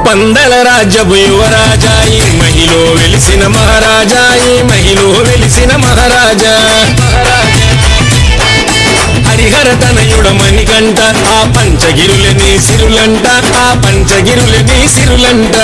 పందల రాజ్యపు యువరాజాయి మహిలో వెలిసిన మహారాజాయి మహిలో వెలిసిన మహారాజా హరిహర తనయుడ మణికంట ఆ పంచగిరులని సిరులంట ఆ పంచగిరులని సిరులంట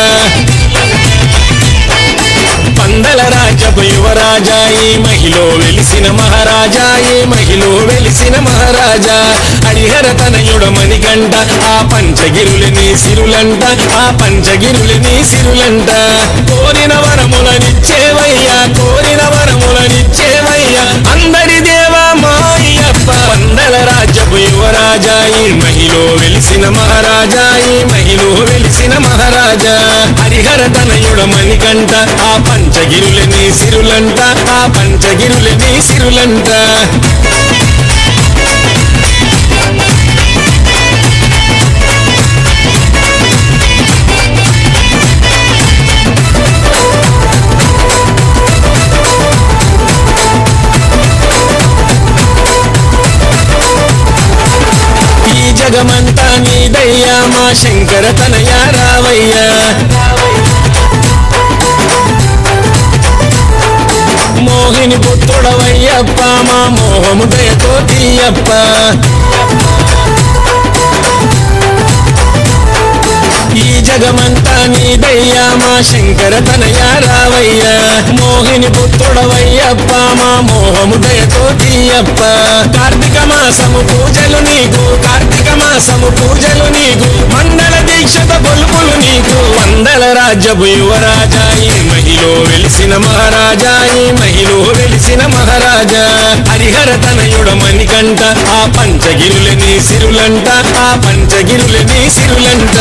పందల రాజ్యపు యువరాజాయి మహిలో వెలిసిన మహారాజాయి మహిలో వెలిసిన మహారాజా హరిహర తనయుడ మణికంట ఆ పంచగిరులని సిరులంట ఆ పంచగిరులని సిరులంట కోరిన వరములనిచ్చేవయ్యా కోరిన వరములనిచ్చేవయ్యా అందరి దేవా మాయప్ప పందల రాజ్యపు యువరాజాయి మహిలో వెలిసిన మహారాజాయి మహిలో వెలిసిన మహారాజా హరిహర తనయుడ మణికంట ఆ పంచగిరులని సిరులంట ఆ పంచగిరులని సిరులంట ఈ జగమంతా నీదయ్యా మా శంకర తనయ రావయ్యా మోహిని పుత్రుడవయ్యప్ప మా మోహము దయతో తీయప్ప ఈ జగమంతా నీదయ్యా మా శంకర తనయ రావయ్యా మోహిని పుత్రుడవయ్యప్ప మా మోహము దయతో తీయప్ప కార్తీక మాసము పూజలు నీకు కార్తీక మాసము పూజలు నీకు మండల దీక్షత బొలుపులు నీకు వందల రాజ్యపు యువరాజాయి మహిలో వెలిసిన మహారాజాయి మహిలో వెలిసిన మహారాజా హరిహర తనయుడ మణికంట ఆ పంచగిరులని సిరులంట ఆ పంచగిరులని సిరులంట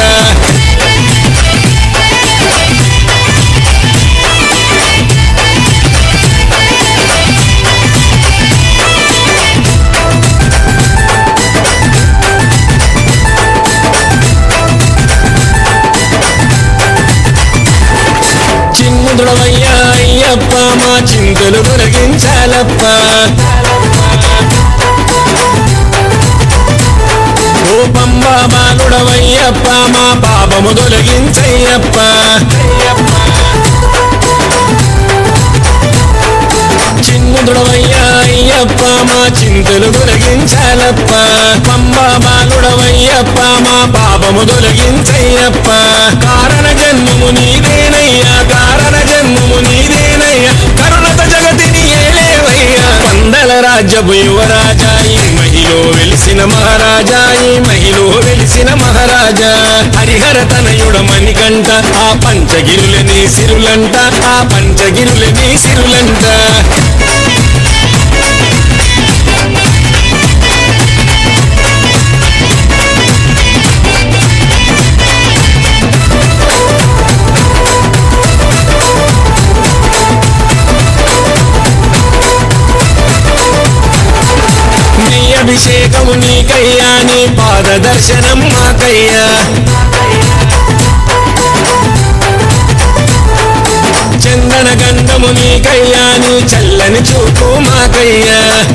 చిన్ముదుడవయ్యా అయ్యప్ప మా చింతలు తొలగించాలప్ప రూపంబ బాలుడవయ్యప్ప మా పాపము తొలగించయ్యప్ప చిన్ముదుడవయ్యా అయ్యప్ప మా చింతలు తొలగించాలప్ప పంబ బాలుడవయ్యప్ప మా పాపము తొలగించయ్యప్ప కారణ జన్మము నీదేనయ్యా కారణ జన్మము నీదేనయ్యా కరుణత జగతిని ఏలేవయ్యా పందల రాజ్యపు యువరాజాయి మహిలో వెలిసిన మహారాజాయి మహిలో వెలిసిన మహారాజా హరిహర తనయుడ మణికంట ఆ పంచగిరులని సిరులంట ఆ పంచగిరులని సిరులంట నీ అభిషేకము నీకయ్యా నీ పాద దర్శనం మాకయ్యా చందన గంధము నీకయ్యా నీ చల్లని చూపు మాకయ్యా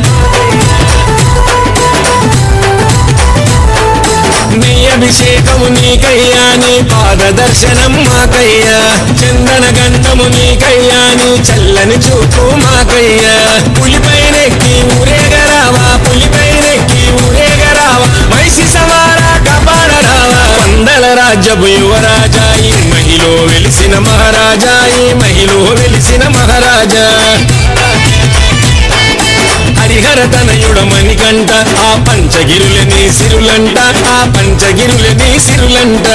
నీ అభిషేకము నీకయ్యా నీ పాద దర్శనం మాకయ్యా చందన గంధము నీకయ్యా నీ చల్లని చూపు మాకయ్యా పులిపైనెక్కి ఊరేగరావా పులిపైనెక్కి ఊరేగరావా మైసి సవారా కపాల రావా వందల రాజ్యపు యువరాజాయి మహిలో వెలిసిన మహారాజాయి మహిలో వెలిసిన మహారాజా హరిహర తనయుడ మణికంట ఆ పంచగిరులని సిరులంట ఆ పంచగిరులని సిరులంట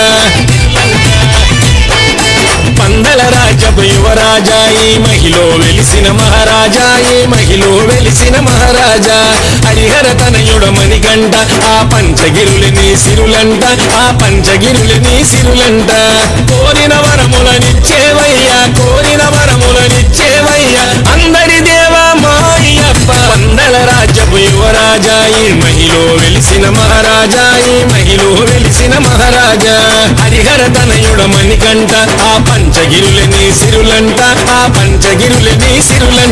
పందల రాజపు యువరాజాయి మహిలో వెలిసిన మహారాజాయి మహిలో వెలిసిన మహారాజా హరిహర తనయుడ మణికంట ఆ పంచగిరులని సిరులంట ఆ పంచగిరులని సిరులంట కోరిన వరములనిచ్చేవయ్యా కోరిన వరములనిచ్చేవయ్యా అందరి దేవా మాయప్ప వందల రాజ్యపు యువరాజాయి మహిలో వెలిసిన మహారాజాయి మహిలో వెలిసిన మహారాజా హరిహర తనయుడ మణికంట ఆ పంచగిరులని సిరులంట ఆ పంచగిరులని సిరులంట